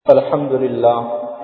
الحمد لله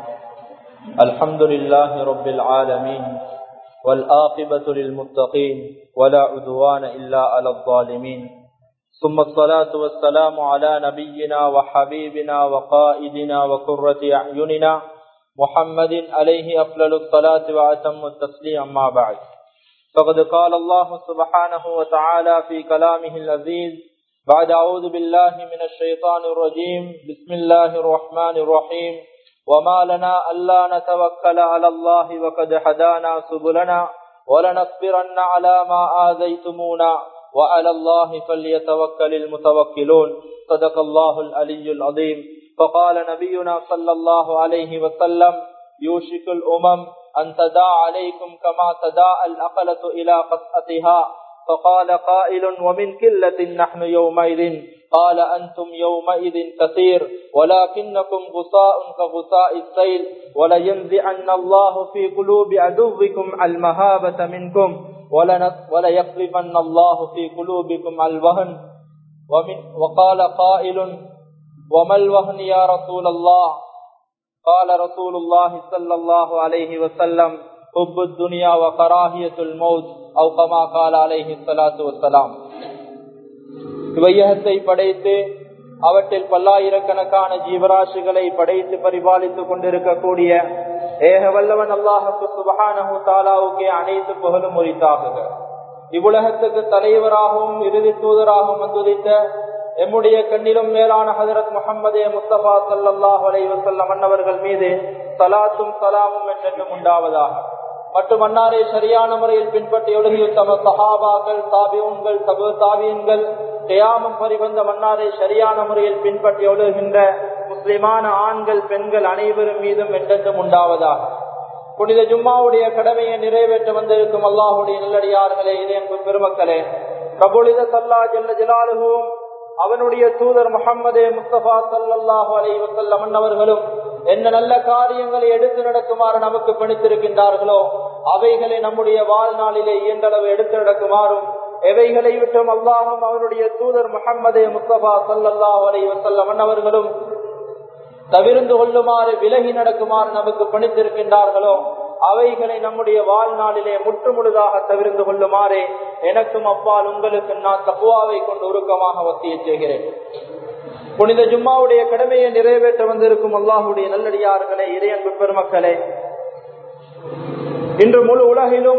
الحمد لله رب العالمين والآقبة للمتقين ولا عدوان إلا على الظالمين ثم الصلاة والسلام على نبينا وحبيبنا وقائدنا وكرة أعيننا محمد عليه أفضل الصلاة وأتم التسليم أما بعد فقد قال الله سبحانه وتعالى في كلامه العزيز بعد أعوذ بالله من الشيطان الرجيم بسم الله الرحمن الرحيم وما لنا ألا نتوكل على الله وقد هدانا سبلنا ولنصبرن على ما آذيتمونا وعلى الله فليتوكل المتوكلون صدق الله العلي العظيم فقال نبينا صلى الله عليه وسلم يوشك الأمم أن تداع عليكم كما تداع الأقلة إلى قصأتها فقال قائل ومن كلة نحن يومئذ قال أنتم يومئذ كثير ولكنكم غصاء كغصاء السيل ولينزعن الله في قلوب عدوكم المهابة منكم وليقذفن الله في قلوبكم الوهن ومن وقال قائل وما الوهن يا رسول الله قال رسول الله صلى الله عليه وسلم حب الدنيا وكراهية الموت أو كما قال عليه الصلاة والسلام இவையகத்தை படைத்து அவற்றில் பல்லாயிரக்கணக்கான ஜீவராசிகளை படைத்து பரிபாலித்துக் கொண்டிருக்கக்கூடிய ஏக வல்லவன் அல்லாஹுக்கு சுபகானஹு தாலாவுக்கே அனைத்து புகழும் உரித்தாகுக இவ்வுலகத்துக்கு தலைவராகவும் இறுதி தூதராகவும் வந்துதித்த எம்முடைய கண்ணிலும் மேலான ஹதரத் முகமதே முஸ்தபா சல்லாஹ் அலைவசல்லம் அன்னவர்கள் மீது சலாத்தும் சலாமும் என்றென்றும் உண்டாவதாக மற்றும் அன்னாரை சரியான முறையில் பின்பற்றி ஒழுகிய தம சஹாபாக்கள் தாபியன்கள் தபு தாபியன்கள் தியாமம் பரிவந்த மன்னாரை சரியான முறையில் பின்பற்றி ஒழுகின்ற முஸ்லிமான ஆண்கள் பெண்கள் அனைவரும் மீதும் என்றென்றும் உண்டாவதாக புனித ஜும்மாவுடைய கடமையை நிறைவேற்ற வந்திருக்கும் அல்லாஹுடைய நல்லடியார்களே இது என்பது பெருமக்களே பிரபுலித சல்லா ஜல்ல ஜலாலுகவும் அவனுடைய தூதர் முகமதே முஸ்தபா சல்லாஹு அலை வசல்லம் அவர்களும் என்ன நல்ல காரியங்களை எடுத்து நடக்குமாறு நமக்கு பணித்திருக்கின்றார்களோ அவைகளை நம்முடைய வாழ்நாளிலே இயன்றளவு எடுத்து நடக்குமாறும் எவைகளை விட்டும் அல்லாஹும் அவனுடைய தூதர் முகமதே முஸ்தபா சல்லாஹு அலை வசல்லம் அவர்களும் தவிர்ந்து கொள்ளுமாறு விலகி நடக்குமாறு நமக்கு பணித்திருக்கின்றார்களோ அவைகளை நம்முடைய வாழ்நாளிலே முற்றுமுழுதாக தவிர்ந்து கொள்ளுமாறே எனக்கும் அப்பால் உங்களுக்கு நான் தப்புவாவை கொண்டு உருக்கமாக வசிய செய்கிறேன் புனித ஜும்மாவுடைய கடமையை நிறைவேற்ற வந்திருக்கும் அல்லாஹுடைய நல்லடியார்களே இறையன்பு பெருமக்களே இன்று முழு உலகிலும்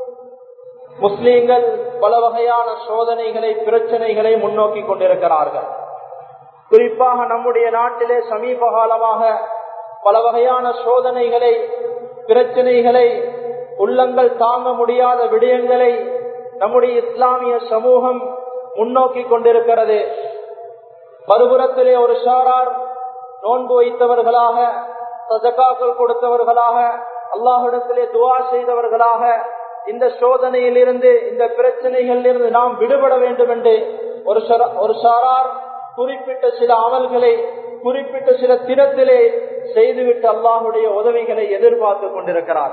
முஸ்லீம்கள் பல வகையான சோதனைகளை பிரச்சனைகளை முன்னோக்கி கொண்டிருக்கிறார்கள் குறிப்பாக நம்முடைய நாட்டிலே சமீப காலமாக பல வகையான சோதனைகளை பிரச்சனைகளை உள்ளங்கள் தாங்க முடியாத விடயங்களை நம்முடைய இஸ்லாமிய சமூகம் முன்னோக்கி கொண்டிருக்கிறது மறுபுறத்திலே ஒரு ஷாரார் நோன்பு வைத்தவர்களாக சதக்காக்கள் கொடுத்தவர்களாக அல்லாஹிடத்திலே துவா செய்தவர்களாக இந்த சோதனையில் இருந்து இந்த பிரச்சனைகளில் இருந்து நாம் விடுபட வேண்டும் என்று ஒரு ஒரு ஷாரார் குறிப்பிட்ட சில அமல்களை குறிப்பிட்ட சில தினத்திலே செய்துவிட்டு அல்லாஹுடைய உதவிகளை எதிர்பார்த்து கொண்டிருக்கிறார்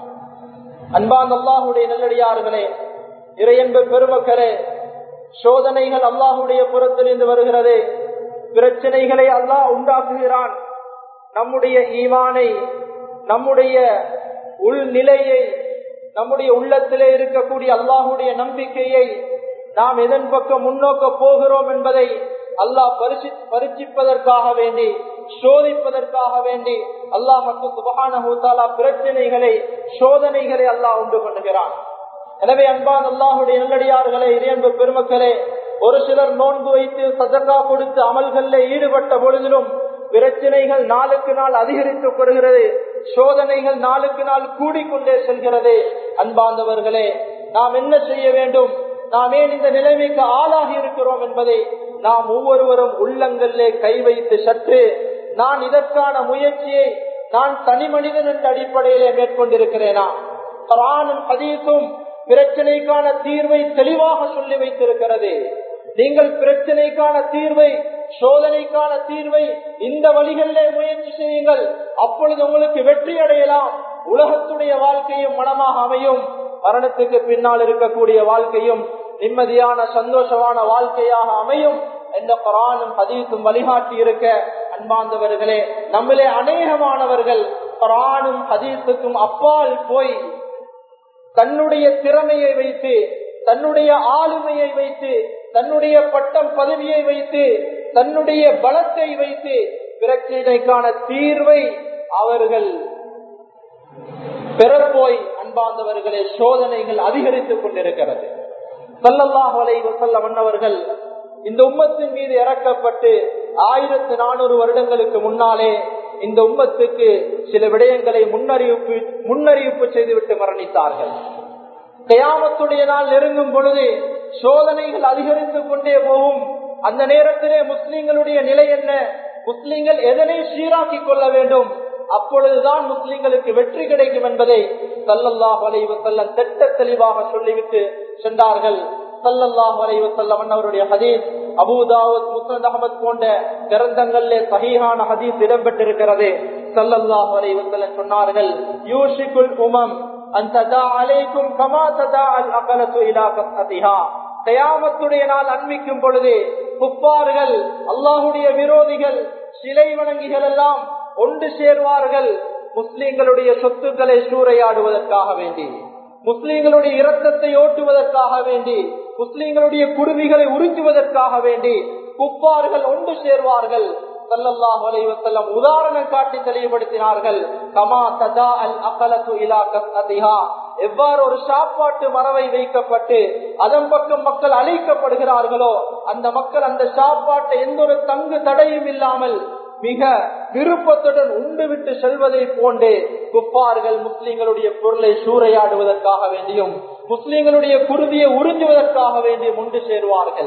அன்பான் அல்லாஹுடைய நல்லடியார்களே இறையன்பு பெருமக்களே சோதனைகள் அல்லாஹுடைய புறத்திலிருந்து வருகிறது பிரச்சனைகளை அல்லாஹ் உண்டாக்குகிறான் நம்முடைய ஈமானை நம்முடைய உள்நிலையை நம்முடைய உள்ளத்திலே இருக்கக்கூடிய அல்லாஹுடைய நம்பிக்கையை நாம் எதன் பக்கம் முன்னோக்க போகிறோம் என்பதை அல்லாஹ் பரிசி பரிசிப்பதற்காக வேண்டி சோதிப்பதற்காக வேண்டி அல்லாஹ் மற்றும் சுபகான பிரச்சனைகளை சோதனைகளை அல்லாஹ் உண்டு பண்ணுகிறான் எனவே அன்பான் அல்லாஹுடைய நல்லடியார்களே இறையன்பு பெருமக்களே ஒரு சிலர் நோன்பு வைத்து சதக்கா கொடுத்து அமல்களில் ஈடுபட்ட பொழுதிலும் பிரச்சனைகள் நாளுக்கு நாள் அதிகரித்து வருகிறது சோதனைகள் நாளுக்கு நாள் கூடிக்கொண்டே செல்கிறது அன்பாந்தவர்களே நாம் என்ன செய்ய வேண்டும் நாம் ஏன் இந்த நிலைமைக்கு ஆளாகி இருக்கிறோம் என்பதை நாம் ஒவ்வொருவரும் உள்ளங்களிலே கை வைத்து சற்று நான் இதற்கான முயற்சியை நான் தனி மனிதன் என்ற அடிப்படையிலே மேற்கொண்டிருக்கிறேனா குரானும் ஹதீஸும் பிரச்சனைக்கான தீர்வை தெளிவாக சொல்லி வைத்திருக்கிறது நீங்கள் பிரச்சனைக்கான தீர்வை சோதனைக்கான தீர்வை இந்த வழிகளிலே முயற்சி செய்யுங்கள் அப்பொழுது உங்களுக்கு வெற்றி அடையலாம் உலகத்துடைய வாழ்க்கையும் மனமாக அமையும் மரணத்துக்கு பின்னால் இருக்கக்கூடிய வாழ்க்கையும் நிம்மதியான சந்தோஷமான வாழ்க்கையாக அமையும் என்ற குரானும் ஹதீஸும் வழிகாட்டி இருக்க அன்பாந்தவர்களே நம்மளே அநேகமானவர்கள் குரானும் ஹதீஸுக்கும் அப்பால் போய் தன்னுடைய திறமையை வைத்து தன்னுடைய ஆளுமையை வைத்து தன்னுடைய பட்டம் பதவியை வைத்து தன்னுடைய பலத்தை வைத்து பிரச்சனைக்கான தீர்வை அவர்கள் பெறப்போய் அன்பாந்தவர்களே சோதனைகள் அதிகரித்துக் கொண்டிருக்கிறது சல்லல்லாஹ் அலைஹி வஸல்லம் அன்னவர்கள் இந்த உம்மத்தின் மீது இறக்கப்பட்டு ஆயிரத்து நானூறு வருடங்களுக்கு முன்னாலே இந்த உம்மத்துக்கு சில விடயங்களை முன்னறிவிப்பு முன்னறிவிப்பு செய்துவிட்டு மரணித்தார்கள் கயாமத்துடைய நாள் நெருங்கும் பொழுது சோதனைகள் அதிகரித்துக் கொண்டே போகும் அந்த நேரத்திலே முஸ்லிம்களுடைய நிலை என்ன முஸ்லிம்கள் எதனை சீராக்கி கொள்ள வேண்டும் அப்பொழுதுதான் முஸ்லிம்களுக்கு வெற்றி கிடைக்கும் என்பதை சல்லல்லாஹ் வலைவு செல்ல திட்ட தெளிவாக சொல்லிவிட்டு சென்றார்கள் சல்லல்லாஹ் வலைவு செல்லம் அவருடைய ஹதீஸ் அபுதாவுத் முஸ்னத் அகமது போன்ற கிரந்தங்களிலே சஹீஹான ஹதீஸ் இடம்பெற்றிருக்கிறது சல்லல்லாஹ் வலைவு செல்ல சொன்னார்கள் யூஷிகுல் உமம் அந்த அலைக்கும் கமா ததா அல் அகலத்து இலா கஸ்அதிஹா கயாமத்துடைய நாள் அன்பிக்கும் பொழுது குப்பார்கள் அல்லாஹுடைய விரோதிகள் சிலை வணங்கிகள் எல்லாம் ஒன்று சேர்வார்கள் முஸ்லிம்களுடைய சொத்துக்களை சூறையாடுவதற்காக வேண்டி முஸ்லிம்களுடைய இரத்தத்தை ஓட்டுவதற்காக வேண்டி முஸ்லிம்களுடைய குருவிகளை உறிஞ்சுவதற்காக வேண்டி குப்பார்கள் ஒன்று சேர்வார்கள் சல்லல்லாஹ் அலைவசல்லம் உதாரணம் காட்டி தெளிவுபடுத்தினார்கள் கமா ததா அல் அகலத்து இலா கஸ்அதிஹா எவ்வாறு ஒரு சாப்பாட்டு மரவை வைக்கப்பட்டு அதன் பக்கம் மக்கள் அழைக்கப்படுகிறார்களோ அந்த மக்கள் அந்த சாப்பாட்டை எந்த ஒரு தங்கு தடையும் இல்லாமல் மிக விருப்பத்துடன் உண்டு விட்டு செல்வதை போன்றே குப்பார்கள் முஸ்லிம்களுடைய பொருளை சூறையாடுவதற்காக வேண்டியும் முஸ்லிம்களுடைய குருதியை உறிஞ்சுவதற்காக வேண்டியும் உண்டு சேருவார்கள்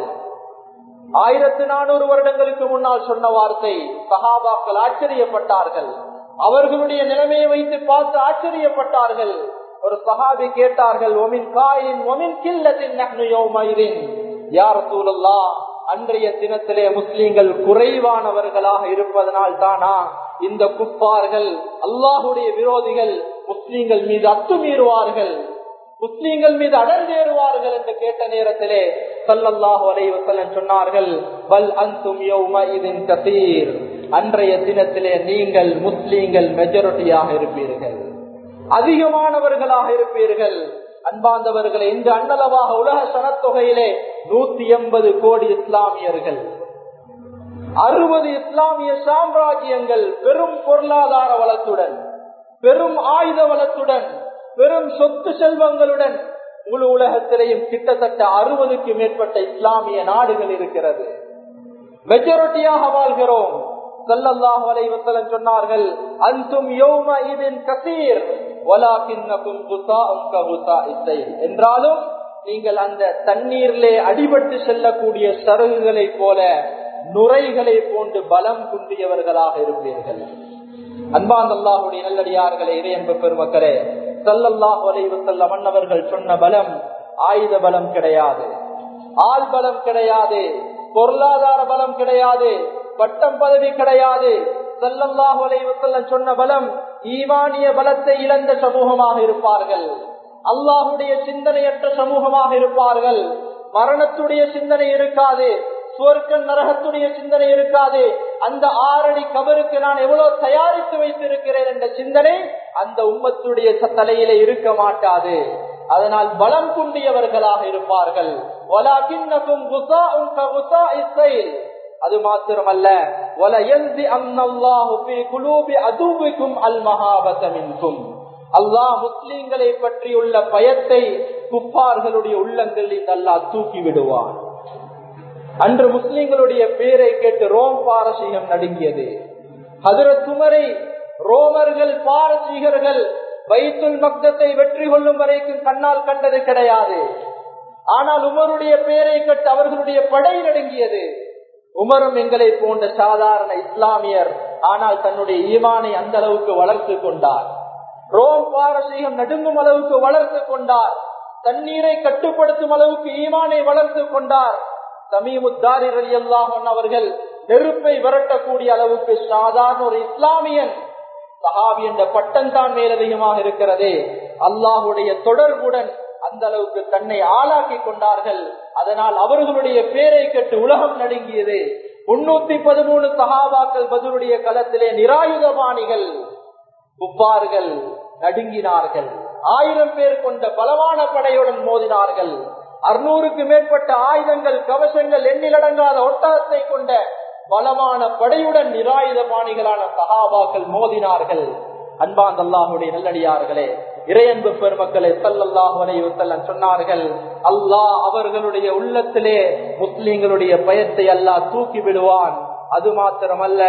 ஆயிரத்து நானூறு வருடங்களுக்கு முன்னால் சொன்ன வார்த்தை சஹாபாக்கள் ஆச்சரியப்பட்டார்கள் அவர்களுடைய நிலைமையை வைத்து பார்த்து ஆச்சரியப்பட்டார்கள் ஒரு சஹாபி கேட்டார்கள் ஒமின் காயின் ஒமின் கில்லத்தின் யார் சூழல்லா அன்றைய தினத்திலே முஸ்லீம்கள் குறைவானவர்களாக இருப்பதனால் தானா இந்த குப்பார்கள் அல்லாஹுடைய விரோதிகள் முஸ்லீம்கள் மீது அத்துமீறுவார்கள் முஸ்லீம்கள் மீது அடர்ந்தேறுவார்கள் என்று கேட்ட நேரத்திலே சல்லல்லாஹு அலைவசல்லன் சொன்னார்கள் வல் அந்தும் இதன் கசீர் அன்றைய தினத்திலே நீங்கள் முஸ்லீம்கள் மெஜாரிட்டியாக இருப்பீர்கள் அதிகமானவர்களாக இருப்பீர்கள் அன்பாந்தவர்களை இந்த அன்னளவாக உலக சனத்தொகையிலே நூத்தி எண்பது கோடி இஸ்லாமியர்கள் அறுபது இஸ்லாமிய சாம்ராஜ்யங்கள் பெரும் பொருளாதார வளத்துடன் பெரும் ஆயுத வளத்துடன் பெரும் சொத்து செல்வங்களுடன் முழு உலகத்திலேயும் கிட்டத்தட்ட அறுபதுக்கு மேற்பட்ட இஸ்லாமிய நாடுகள் இருக்கிறது மெஜாரிட்டியாக வாழ்கிறோம் சல்லல்லாஹு அலைஹி வஸல்லம் சொன்னார்கள் அன்தும் யௌம இதின் கசீர் வலாகின்னகும் குசாஉம் ககுசாஇஸ் ஸைல் என்றாலும் நீங்கள் அந்த தண்ணீரிலே அடிபட்டு செல்லக்கூடிய சருகுகளை போல நுரைகளை போன்று பலம் குன்றியவர்களாக இருப்பீர்கள் அன்பான் அல்லாஹுடைய நல்லடியார்களே இறையன்பு பெருமக்களே சல்லல்லாஹு அலைஹி வஸல்லம் அன்னவர்கள் சொன்ன பலம் ஆயுத பலம் கிடையாது ஆள் பலம் கிடையாது பொருளாதார பலம் கிடையாது பட்டம் பதவி கிடையாது செல்லல்லாஹு அலைவசல்லம் சொன்ன பலம் ஈவானிய பலத்தை இழந்த சமூகமாக இருப்பார்கள் அல்லாஹுடைய சிந்தனையற்ற சமூகமாக இருப்பார்கள் மரணத்துடைய சிந்தனை இருக்காது சுவர்க்க நரகத்துடைய சிந்தனை இருக்காது அந்த ஆறடி கபருக்கு நான் எவ்வளவு தயாரித்து வைத்திருக்கிறேன் என்ற சிந்தனை அந்த உம்மத்துடைய தலையில இருக்க மாட்டாது அதனால் பலம் குண்டியவர்களாக இருப்பார்கள் அது மாத்திரமல்ல அல்லாஹ் முஸ்லீம்களை பற்றியுள்ள பயத்தை குப்பார்களுடைய உள்ளங்களில் அல்லாஹ் தூக்கி விடுவான் அன்று முஸ்லிம்களுடைய பேரை கேட்டு ரோம் பாரசீகம் நடுங்கியது ஹதரத் துமரை ரோமர்கள் பாரசீகர்கள் வைத்துல் மக்தத்தை வெற்றி கொள்ளும் வரைக்கும் கண்ணால் கண்டது கிடையாது ஆனால் உமருடைய பெயரை கட்டு அவர்களுடைய படை நடுங்கியது உமரும் எங்களை போன்ற சாதாரண இஸ்லாமியர் ஆனால் தன்னுடைய ஈமானை அந்த அளவுக்கு வளர்த்து கொண்டார் ரோம் பாரசீகம் நடுங்கும் அளவுக்கு வளர்த்து கொண்டார் தண்ணீரை கட்டுப்படுத்தும் அளவுக்கு ஈமானை வளர்த்து கொண்டார் சமீமுத்தாரி ரலி அல்லாஹன் அவர்கள் நெருப்பை விரட்டக்கூடிய அளவுக்கு சாதாரண ஒரு இஸ்லாமியன் சஹாபி என்ற பட்டம் தான் மேலதிகமாக இருக்கிறதே அல்லாஹுடைய தொடர்புடன் அந்த அளவுக்கு தன்னை ஆளாக்கி கொண்டார்கள் அதனால் அவர்களுடைய பேரை கட்டு உலகம் நடுங்கியது முன்னூத்தி பதிமூணு சகாபாக்கள் பதிலுடைய களத்திலே நிராயுதபாணிகள் குப்பார்கள் நடுங்கினார்கள் ஆயிரம் பேர் கொண்ட பலமான படையுடன் மோதினார்கள் அறுநூறுக்கு மேற்பட்ட ஆயுதங்கள் கவசங்கள் எண்ணிலடங்காத ஒட்டகத்தை கொண்ட பலமான படையுடன் நிராயுதபாணிகளான சகாபாக்கள் மோதினார்கள் அன்பான் அல்லாஹுடைய நல்லடியார்களே இறையன்பு பெருமக்களை சல்லல்லாஹு அலைவசல்லம் சொன்னார்கள் அல்லாஹ் அவர்களுடைய உள்ளத்திலே முஸ்லிம்களுடைய பயத்தை அல்லாஹ் தூக்கி விடுவான் அது மாத்திரமல்ல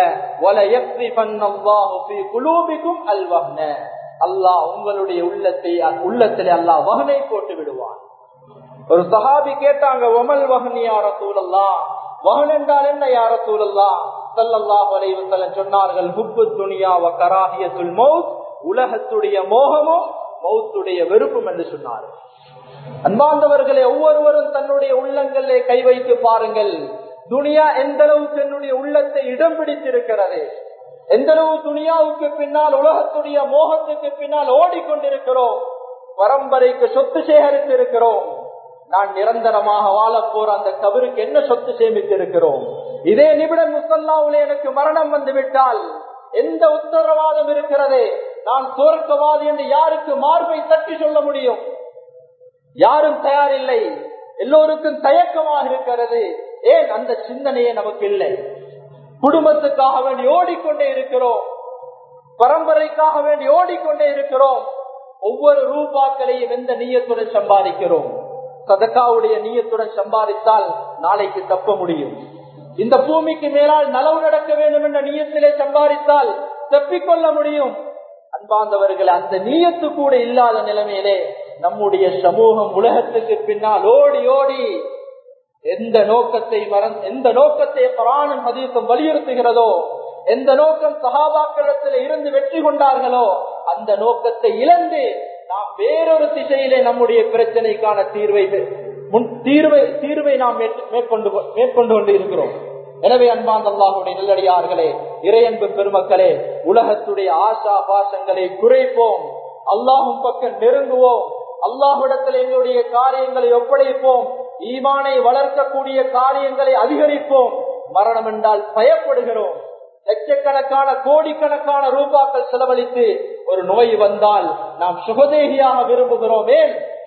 குலூபிக்கும் அல்வஹ்ன அல்லாஹ் உங்களுடைய உள்ளத்தை உள்ளத்திலே அல்லாஹ் வகனை போட்டு விடுவான் ஒரு சஹாபி கேட்டாங்க ஒமல் வகன் யார சூழல்லா வகன் என்றால் என்ன யார சூழல்லா சல்லல்லாஹு அலைவசல்லம் சொன்னார்கள் ஹுப்பு துனியா வ கராகியத்துல் மௌத் உலகத்துடைய மோகமும் மௌத்துடைய வெறுப்பும் என்று சொன்னார்கள் அன்பாந்தவர்களை ஒவ்வொருவரும் தன்னுடைய உள்ளங்களிலே கை வைத்து பாருங்கள் துனியா எந்த அளவுக்கு என்னுடைய உள்ளத்தை இடம் பிடித்திருக்கிறது எந்த அளவு துனியாவுக்கு பின்னால் உலகத்துடைய மோகத்துக்கு பின்னால் ஓடிக்கொண்டிருக்கிறோம் பரம்பரைக்கு சொத்து சேகரித்து இருக்கிறோம் நான் நிரந்தரமாக வாழ போற அந்த கபருக்கு என்ன சொத்து சேமித்து இருக்கிறோம் இதே நிமிடம் முசல்லாவுல எனக்கு மரணம் வந்து விட்டால் எந்த உத்தரவாதம் இருக்கிறது நான் சுவர்க்கவாதி என்று யாருக்கு மார்பை தட்டி சொல்ல முடியும் யாரும் தயாரில்லை எல்லோருக்கும் தயக்கமாக இருக்கிறது ஏன் அந்த சிந்தனையே நமக்கு இல்லை குடும்பத்துக்காக வேண்டி ஓடிக்கொண்டே இருக்கிறோம் பரம்பரைக்காக வேண்டி ஓடிக்கொண்டே இருக்கிறோம் ஒவ்வொரு ரூபாக்களையும் எந்த நீயத்துடன் சம்பாதிக்கிறோம் சதக்காவுடைய நீயத்துடன் சம்பாதித்தால் நாளைக்கு தப்ப முடியும் இந்த பூமிக்கு மேலால் நலவு நடக்க வேண்டும் என்ற நீயத்திலே சம்பாதித்தால் தப்பிக்கொள்ள முடியும் அன்பாந்தவர்கள் அந்த நீயத்து கூட இல்லாத நிலைமையிலே நம்முடைய சமூகம் உலகத்துக்கு பின்னால் ஓடி ஓடி எந்த நோக்கத்தை மறந்து எந்த நோக்கத்தை பராணம் ஹதீசம் வலியுறுத்துகிறதோ எந்த நோக்கம் சகாபாக்களத்தில் இருந்து வெற்றி கொண்டார்களோ அந்த நோக்கத்தை இழந்து நாம் வேறொரு திசையிலே நம்முடைய பிரச்சனைக்கான தீர்வை முன் தீர்வை தீர்வை நாம் மேற்கொண்டு மேற்கொண்டு கொண்டு இருக்கிறோம் எனவே அன்பாந்த அல்லாஹுடைய நல்லடியார்களே இறையன்பு பெருமக்களே உலகத்துடைய ஆசா பாசங்களை குறைப்போம் அல்லாஹும் பக்கம் நெருங்குவோம் அல்லாஹுடத்தில் எங்களுடைய காரியங்களை ஒப்படைப்போம் ஈமானை வளர்க்கக்கூடிய காரியங்களை அதிகரிப்போம் மரணம் என்றால் பயப்படுகிறோம் லட்சக்கணக்கான கோடிக்கணக்கான ரூபாக்கள் செலவழித்து ஒரு நோய் வந்தால் நாம் சுகதேகியாக விரும்புகிறோமே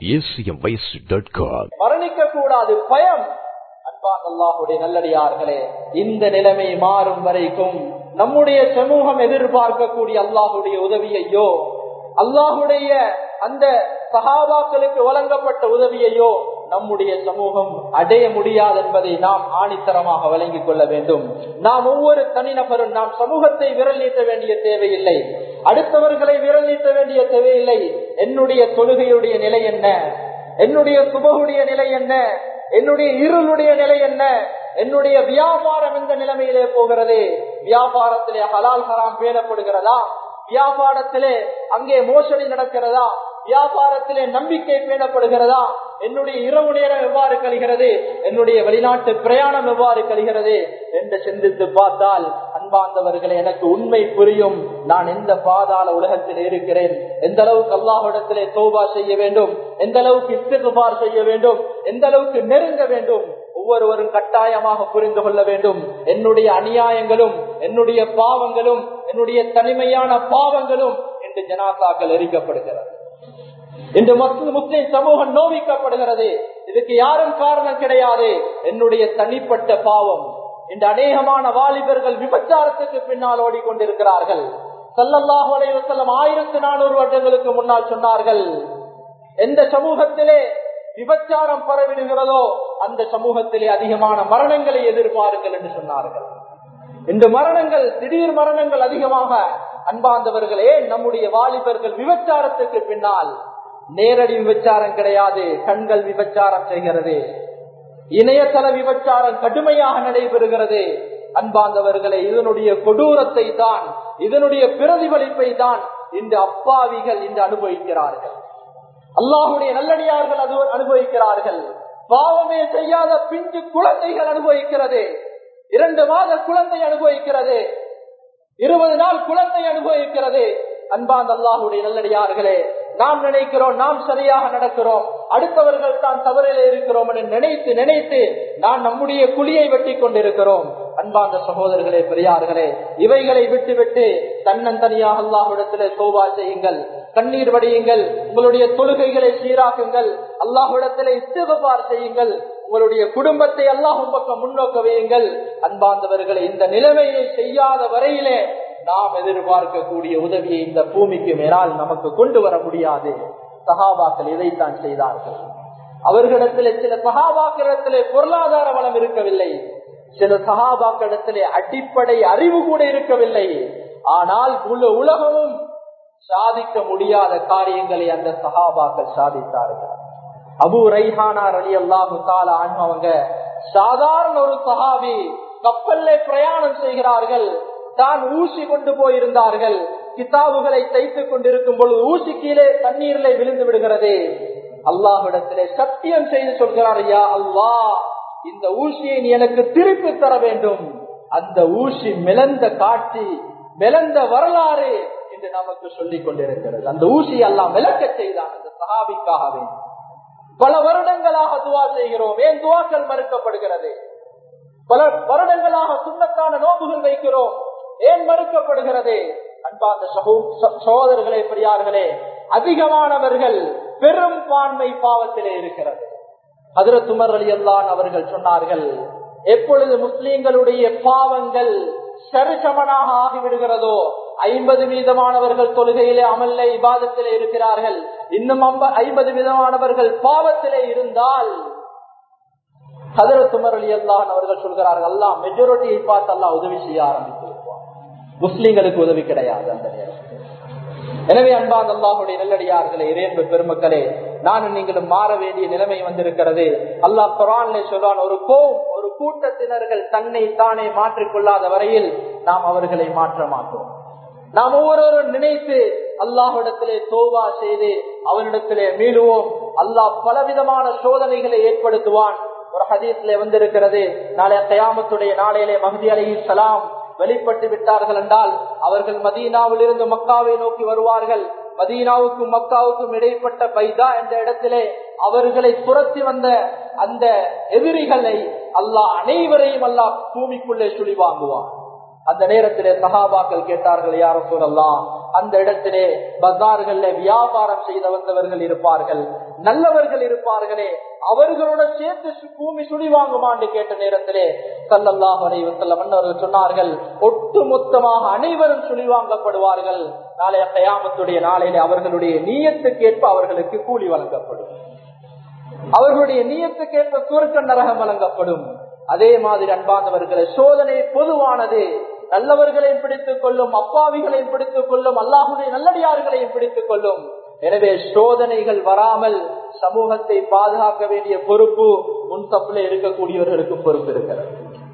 மரணிக்க கூடாது பயம் அன்பான் அல்லாஹுடைய நல்லடியார்களே இந்த நிலைமை மாறும் வரைக்கும் நம்முடைய சமூகம் எதிர்பார்க்கக்கூடிய அல்லாஹுடைய உதவியையோ அல்லாஹுடைய அந்த சகாபாக்களுக்கு வழங்கப்பட்ட உதவியையோ நம்முடைய சமூகம் அடைய முடியாது என்பதை நாம் ஆணித்தரமாக வழங்கிக் கொள்ள வேண்டும் நாம் ஒவ்வொரு தனிநபரும் நாம் சமூகத்தை விரல் நீட்ட வேண்டிய தேவையில்லை அடுத்தவர்களை விரல் நீட்ட வேண்டிய தேவையில்லை என்னுடைய தொழுகையுடைய நிலை என்ன என்னுடைய சுபகுடைய நிலை என்ன என்னுடைய இருளுடைய நிலை என்ன என்னுடைய வியாபாரம் எந்த நிலைமையிலே போகிறது வியாபாரத்திலே ஹலால் ஹராம் பேணப்படுகிறதா வியாபாரத்திலே அங்கே மோசடி நடக்கிறதா வியாபாரத்திலே நம்பிக்கை பேணப்படுகிறதா என்னுடைய இரவு நேரம் எவ்வாறு கழிகிறது என்னுடைய வெளிநாட்டு பிரயாணம் எவ்வாறு கழிகிறது என்று சிந்தித்து பார்த்தால் அன்பார்ந்தவர்களை எனக்கு உண்மை புரியும் நான் எந்த பாதாள உலகத்தில் இருக்கிறேன் எந்த அளவுக்கு அல்லாஹிடத்திலே தோபா செய்ய வேண்டும் எந்த அளவுக்கு இஸ்திகுபார் செய்ய வேண்டும் எந்த அளவுக்கு நெருங்க வேண்டும் ஒவ்வொருவரும் கட்டாயமாக புரிந்து கொள்ள வேண்டும் என்னுடைய அநியாயங்களும் என்னுடைய பாவங்களும் என்னுடைய தனிமையான பாவங்களும் என்று ஜனாசாக்கள் எரிக்கப்படுகிறது இன்று முஸ்லிம் சமூகம் நோவிக்கப்படுகிறது இதுக்கு யாரும் காரணம் கிடையாது என்னுடைய தனிப்பட்ட பாவம் இந்த அநேகமான வாலிபர்கள் விபச்சாரத்துக்கு பின்னால் ஓடிக்கொண்டிருக்கிறார்கள் சல்லல்லாஹு அலைவசல்லம் ஆயிரத்தி நானூறு வருடங்களுக்கு முன்னால் சொன்னார்கள் எந்த சமூகத்திலே விபச்சாரம் பரவிடுகிறதோ அந்த சமூகத்திலே அதிகமான மரணங்களை எதிர்பாருங்கள் என்று சொன்னார்கள் இந்த மரணங்கள் திடீர் மரணங்கள் அதிகமாக அன்பாந்தவர்களே நம்முடைய வாலிபர்கள் விபச்சாரத்துக்கு பின்னால் நேரடி விபச்சாரம் கிடையாது கண்கள் விபச்சாரம் செய்கிறது இணையதள விபச்சாரம் கடுமையாக நடைபெறுகிறது அன்பாந்தவர்களை இதனுடைய கொடூரத்தை தான் இதனுடைய பிரதிபலிப்பை தான் இந்த அப்பாவிகள் இன்று அனுபவிக்கிறார்கள் அல்லாஹுடைய நல்லடியார்கள் அது அனுபவிக்கிறார்கள் பாவமே செய்யாத பிஞ்சு குழந்தைகள் அனுபவிக்கிறது இரண்டு மாத குழந்தை அனுபவிக்கிறது இருபது நாள் குழந்தை அனுபவிக்கிறது அன்பாந்த அல்லாஹுடைய நல்லடியார்களே நாம் நினைக்கிறோம் நாம் சரியாக நடக்கிறோம் அடுத்தவர்கள் தான் தவறில இருக்கிறோம் என்று நினைத்து நினைத்து நாம் நம்முடைய குழியை வெட்டி கொண்டிருக்கிறோம் அன்பார்ந்த சகோதரர்களே பெரியார்களே இவைகளை விட்டு விட்டு தன்னந்தனியாக அல்லாஹ்விடத்திலே சோபா செய்யுங்கள் கண்ணீர் வடியுங்கள் உங்களுடைய தொழுகைகளை சீராக்குங்கள் அல்லாஹ்விடத்திலே இஸ்திகபார் செய்யுங்கள் உங்களுடைய குடும்பத்தை அல்லாஹும் பக்கம் முன்னோக்க வையுங்கள் அன்பார்ந்தவர்களை இந்த நிலைமையை செய்யாத வரையிலே நாம் எதிர்பார்க்கக்கூடிய உதவியை இந்த பூமிக்கு மேலால் நமக்கு கொண்டு வர முடியாது சகாபாக்கள் இதைத்தான் செய்தார்கள் அவர்களிடத்திலே சில சகாபாக்களிடத்திலே பொருளாதார வளம் இருக்கவில்லை சில சகாபாக்களிடத்திலே அடிப்படை அறிவு கூட இருக்கவில்லை ஆனால் முழு உலகமும் சாதிக்க முடியாத காரியங்களை அந்த சகாபாக்கள் சாதித்தார்கள் அபு ரைஹானார் அலி அல்லாஹு தாலா அவங்க சாதாரண ஒரு சஹாபி கப்பல்ல பிரயாணம் செய்கிறார்கள் தான் ஊசி கொண்டு போயிருந்தார்கள் கிதாபுகளை தைத்துக் கொண்டிருக்கும் பொழுது ஊசி கீழே தண்ணீரிலே விழுந்து விடுகிறது அல்லாஹிடத்திலே சத்தியம் செய்து சொல்கிறார் யா அல்லாஹ் இந்த ஊசியை நீ எனக்கு திருப்பி தர வேண்டும் அந்த ஊசி மிளந்த காட்சி மிளந்த வரலாறு என்று நமக்கு சொல்லிக் கொண்டிருக்கிறது அந்த ஊசி எல்லாம் விளக்க செய்தான் அந்த சஹாபிக்காகவே பல வருடங்களாக துவா செய்கிறோம் ஏன் துவாக்கள் மறுக்கப்படுகிறது பல வருடங்களாக சுண்ணத்தான நோம்புகள் வைக்கிறோம் ஏன் மறுக்கப்படுகிறது அன்பார்ந்த சகோதரர்களே பெரியார்களே அதிகமானவர்கள் பெரும் பான்மை பாவத்திலே இருக்கிறது அதிர துமர் அலி அல்லான் அவர்கள் சொன்னார்கள் எப்பொழுது முஸ்லீம்களுடைய பாவங்கள் சரிசமனாக ஆகிவிடுகிறதோ ஐம்பது வீதமானவர்கள் தொழுகையிலே அமல்ல இபாதத்திலே இருக்கிறார்கள் இன்னும் ஐம்பது வீதமானவர்கள் பாவத்திலே இருந்தால் ஹதரத் உமர் அலி அல்லான் அவர்கள் சொல்கிறார்கள் அல்லாஹ் மெஜாரிட்டியை பார்த்து அல்லாஹ் உதவி செய்ய ஆரம்பித்து முஸ்லீம்களுக்கு உதவி கிடையாது அந்த நேரத்தில் எனவே அன்பான் அல்லாஹுடைய நல்லடியார்களே இறையன்பு பெருமக்களே நானும் நீங்களும் மாற வேண்டிய நிலைமை வந்திருக்கிறது அல்லாஹ் குரான்ல சொல்றான் ஒரு கோம் ஒரு கூட்டத்தினர்கள் தன்னை தானே மாற்றிக்கொள்ளாத வரையில் நாம் அவர்களை மாற்ற மாட்டோம் நாம் ஒவ்வொருவரும் நினைத்து அல்லாஹிடத்திலே தோவா செய்து அவனிடத்திலே மீளுவோம் அல்லாஹ் பலவிதமான சோதனைகளை ஏற்படுத்துவான் ஒரு ஹதீஸ்ல வந்திருக்கிறது நாளைய கயாமத்துடைய நாளையிலே மஹதி அலி சலாம் வெளிப்பட்டு விட்டார்கள் என்றால் அவர்கள் மதீனாவில் இருந்து மக்காவை நோக்கி வருவார்கள் மதீனாவுக்கும் மக்காவுக்கும் இடைப்பட்ட பைதா என்ற இடத்திலே அவர்களை துரத்தி வந்த அந்த எதிரிகளை அல்லாஹ் அனைவரையும் அல்லாஹ் பூமிக்குள்ளே சுழி வாங்குவான் அந்த நேரத்திலே சகாபாக்கள் கேட்டார்கள் யாரும் சொல்லலாம் அந்த இடத்திலே பஜார்கள்ல வியாபாரம் செய்த வந்தவர்கள் இருப்பார்கள் நல்லவர்கள் இருப்பார்களே அவர்களோட சேர்த்து பூமி சுழி வாங்குமான்னு கேட்ட நேரத்திலே சல்லல்லாஹ் அலைவசல்ல மன்னர்கள் சொன்னார்கள் ஒட்டு மொத்தமாக அனைவரும் சுழி வாங்கப்படுவார்கள் நாளைய கயாமத்துடைய நாளையிலே அவர்களுடைய நீயத்துக்கேற்ப அவர்களுக்கு கூலி வழங்கப்படும் அவர்களுடைய நீயத்துக்கேற்ப சுருக்க நரகம் வழங்கப்படும் அதே மாதிரி அன்பாந்தவர்களை சோதனை பொதுவானது நல்லவர்களையும் பிடித்துக் கொள்ளும் அப்பாவிகளையும் பிடித்துக் கொள்ளும் அல்லாஹுடைய நல்லடியார்களையும் பிடித்துக் கொள்ளும் எனவே சோதனைகள் வராமல் சமூகத்தை பாதுகாக்க வேண்டிய பொறுப்பு முன்சப்பில் இருக்கக்கூடியவர்களுக்கு பொறுப்பு இருக்கிறது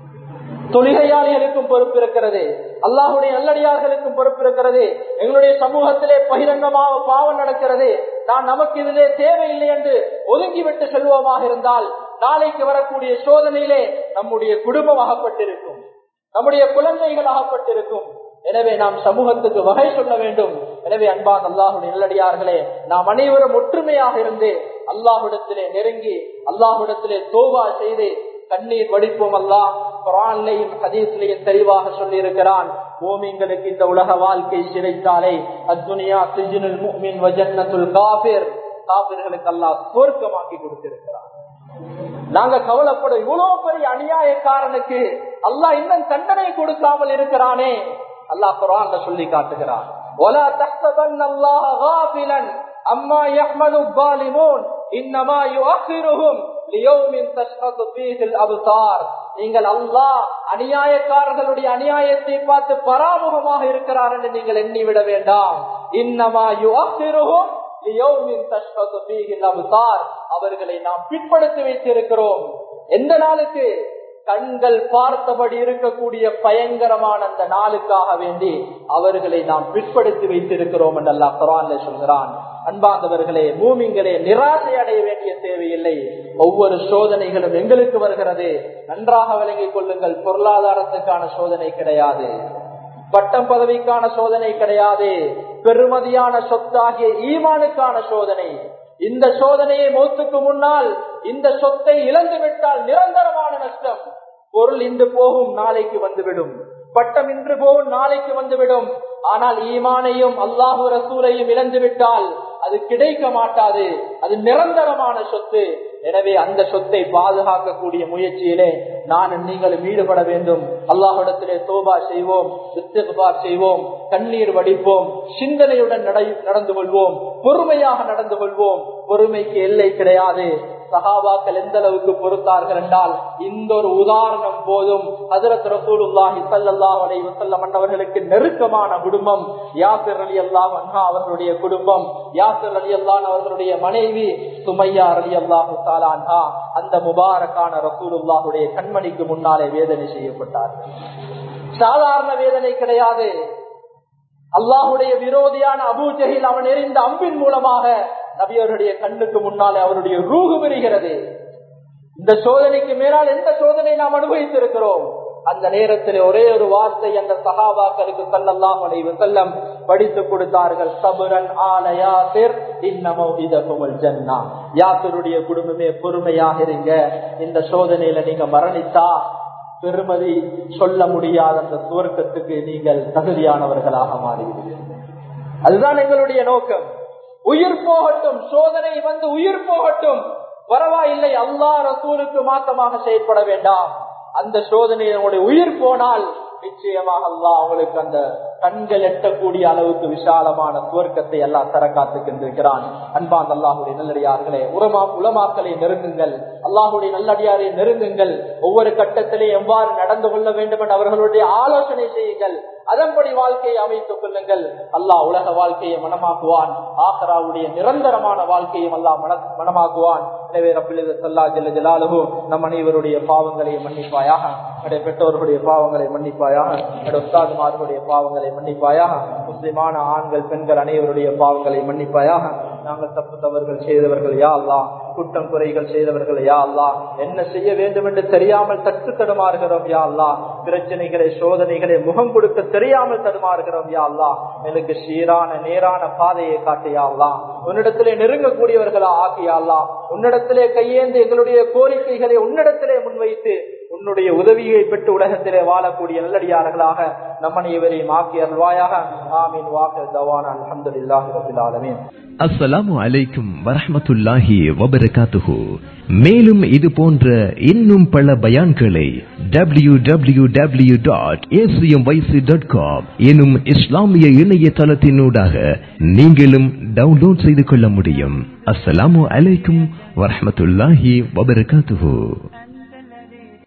தொழுகையாளிகளுக்கும் பொறுப்பு இருக்கிறது அல்லாஹுடைய நல்லடியார்களுக்கும் பொறுப்பு இருக்கிறது எங்களுடைய சமூகத்திலே பகிரங்கமாக பாவம் நடக்கிறது நான் நமக்கு இதிலே தேவையில்லை என்று ஒதுங்கிவிட்டு செல்வோமாக இருந்தால் நாளைக்கு வரக்கூடிய சோதனையிலே நம்முடைய குடும்பம் அகப்பட்டிருக்கும் நம்முடைய குழந்தைகள் அகப்பட்டிருக்கும் எனவே நாம் சமூகத்துக்கு வகை சொல்ல வேண்டும் எனவே அன்பான் அல்லாஹுடைய நல்லடியார்களே நாம் அனைவரும் ஒற்றுமையாக இருந்து அல்லாஹுடத்திலே நெருங்கி அல்லாஹுடத்திலே தோபா செய்து கண்ணீர் வடிப்போம் அல்லாஹ் குரான்லையும் ஹதீஸ்லையும் தெளிவாக சொல்லி இருக்கிறான் பூமிங்களுக்கு இந்த உலக வாழ்க்கை சிறைத்தாலே அத்துனியா சிஜினுல் முக்மின் வஜன்னத்துல் காபிர் காபிர்களுக்கு அல்லாஹ் சுவர்க்கமாக்கி கொடுத்திருக்கிறான் நாங்க கவலைப்படும் இவ்வளவு பெரிய அநியாயக்காரனுக்கு அல்லாஹ் இன்னும் தண்டனை கொடுக்காமல் இருக்கிறானே அல்லாஹ் குரான் சொல்லி காட்டுகிறான் ولا تحسبن الله غافلا عما يحمل الظالمون انما يؤخرهم ليوم تشخص فيه الابصار நீங்கள் அல்லாஹ் அநியாயக்காரர்களுடைய அநியாயத்தை பார்த்து பராமுகமாக இருக்கிறார் என்று நீங்கள் எண்ணிவிட வேண்டாம் இன்னமா யுஅخிருஹும் அவர்களை நாம் பிற்படுத்தி வைத்திருக்கிறோம் எந்த நாளுக்கு கண்கள் பார்த்தபடி இருக்கக்கூடிய பயங்கரமான அந்த நாளுக்காக வேண்டி அவர்களை நாம் பிற்படுத்தி வைத்திருக்கிறோம் என்று அல்லா குரான்ல சொல்கிறான் அன்பாந்தவர்களே பூமிங்களே நிராசை அடைய வேண்டிய தேவையில்லை ஒவ்வொரு சோதனைகளும் எங்களுக்கு வருகிறது நன்றாக விளங்கிக் கொள்ளுங்கள் பொருளாதாரத்துக்கான சோதனை கிடையாது பட்டம் பதவிக்கான சோதனை கிடையாது பெருமதியான சொத்தாகிய ஈமானுக்கான சோதனை இந்த சோதனையை மௌத்துக்கு முன்னால் இந்த சொத்தை இழந்து விட்டால் நிரந்தரமான நஷ்டம் பொருள் இன்று போகும் நாளைக்கு வந்துவிடும் பட்டம் இன்று போகும் நாளைக்கு வந்துவிடும் ஆனால் ஈமானையும் அல்லாஹு ரசூலையும் இழந்து விட்டால் அது கிடைக்க மாட்டாது அது நிரந்தரமான சொத்து எனவே அந்த சொத்தை பாதுகாக்கக்கூடிய முயற்சியிலே நான் நீங்களும் ஈடுபட வேண்டும் அல்லாஹிடத்திலே தோபா செய்வோம் இஸ்திக்பார் செய்வோம் கண்ணீர் வடிப்போம் சிந்தனையுடன் நடந்து கொள்வோம் பொறுமையாக நடந்து கொள்வோம் பொறுமைக்கு எல்லை கிடையாது சகாபாக்கள் எந்த அளவுக்கு பொறுத்தார்கள் என்றால் இந்த ஒரு உதாரணம் போதும் ஹசரத் ரசூலுல்லாஹி ஸல்லல்லாஹு அலைஹி வஸல்லம் அவர்களுக்கு நெருக்கமான குடும்பம் யாசிர் ரலியல்லாஹு அன்ஹா அவர்களுடைய குடும்பம் யாசிர் ரலியல்லாஹு அவர்களுடைய மனைவி சுமையா ரலியல்லாஹு தஆலா அன்ஹா அந்த முபாரக்கான ரசூலுல்லாஹுடைய கண்மணிக்கு முன்னாலே வேதனை செய்யப்பட்டார்கள் சாதாரண வேதனை கிடையாது அல்லாஹுடைய விரோதியான அபூ ஜஹில் அவன் எறிந்த அம்பின் மூலமாக நபியவருடைய கண்ணுக்கு முன்னாலே அவருடைய ரூகு பெறுகிறது இந்த சோதனைக்கு மேலால் எந்த சோதனை நாம் அனுபவித்திருக்கிறோம் அந்த நேரத்தில் ஒரே ஒரு வார்த்தை அந்த சகாபாக்களுக்கு சல்லல்லாஹ் அலைஹி செல்லம் படித்து கொடுத்தார்கள் சபுரன் ஆல யாசிர் இன்னமோ இதகுமல் ஜன்னா யாசிருடைய குடும்பமே பொறுமையாக இருங்க இந்த சோதனையில நீங்க மரணித்தா பெருமதி சொல்ல முடியாத அந்த சுவர்க்கத்துக்கு நீங்கள் தகுதியானவர்களாக மாறிவிடுவீர்கள் அதுதான் எங்களுடைய நோக்கம் உயிர் போகட்டும் சோதனை வந்து உயிர் போகட்டும் பரவாயில்லை அல்லா ரசூலுக்கு மாத்தமாக செயற்பட வேண்டாம் அந்த சோதனை உங்களுடைய உயிர் போனால் நிச்சயமாக அல்லா அவங்களுக்கு அந்த கண்கள் எட்டக்கூடிய அளவுக்கு விசாலமான துவர்க்கத்தை எல்லாம் தர காத்துக்கின்றிருக்கிறான் அன்பான் அல்லாஹுடைய நல்லடியார்களே உரமா உலமாக்களை நெருங்குங்கள் அல்லாஹுடைய நல்லடியாரை நெருங்குங்கள் ஒவ்வொரு கட்டத்திலே எவ்வாறு நடந்து கொள்ள வேண்டும் என்று அவர்களுடைய ஆலோசனை செய்யுங்கள் அதன்படி வாழ்க்கையை அமைத்துக் கொள்ளுங்கள் அல்லாஹ் உலக வாழ்க்கையை மனமாக்குவான் ஆஹராவுடைய நிரந்தரமான வாழ்க்கையும் அல்லாஹ் மன மனமாக்குவான் எனவே ரப்பில் சல்லா ஜெல்ல ஜலாலுகு நம் அனைவருடைய பாவங்களை மன்னிப்பாயாக என்னுடைய பெற்றோர்களுடைய பாவங்களை மன்னிப்பாயாக என்னுடைய உஸ்தாதுமார்களுடைய பாவங்களை மன்னிப்பாயாக முஸ்லிமான ஆண்கள் பெண்கள் அனைவருடைய பாவங்களை மன்னிப்பாயாக நாங்கள் தப்பு தவறுகள் செய்தவர்கள் யா அல்லா குற்றம் குறைகள் செய்தவர்கள் யா அல்லா என்ன செய்ய வேண்டும் என்று தெரியாமல் தட்டு தடுமாறுகிறோம் யா அல்லா பிரச்சனைகளை சோதனைகளை முகம் கொடுக்க தெரியாமல் தடுமாறுகிறோம் யா அல்லா எனக்கு சீரான நேரான பாதையை காட்டியா அல்லா உன்னிடத்திலே நெருங்கக்கூடியவர்களா ஆக்கியா அல்லா உன்னிடத்திலே கையேந்து எங்களுடைய கோரிக்கைகளை உன்னிடத்திலே முன்வைத்து உன்னுடைய உதவியை பெற்று உலகத்திலே வாழக்கூடிய நல்லடியார்களாக நம் அனைவரையும் ஆக்கி அல்வாயாக ஆமீன் வாக்கு தவான் அலமதுல்லாஹி ரபில் ஆலமீன் அஸ்ஸலாமு அலைக்கும் வரஹ்மத்துல்லாஹி வபரகாத்துஹு மேலும் இது போன்ற இன்னும் பல பயான்களை W W W dot dot com எனும் இஸ்லாமிய இணையதளத்தினூடாக நீங்களும் டவுன்லோட் செய்து கொள்ள முடியும் அஸ்ஸலாமு அலைக்கும் வரஹ்மத்துல்லாஹி வபரகாத்துஹு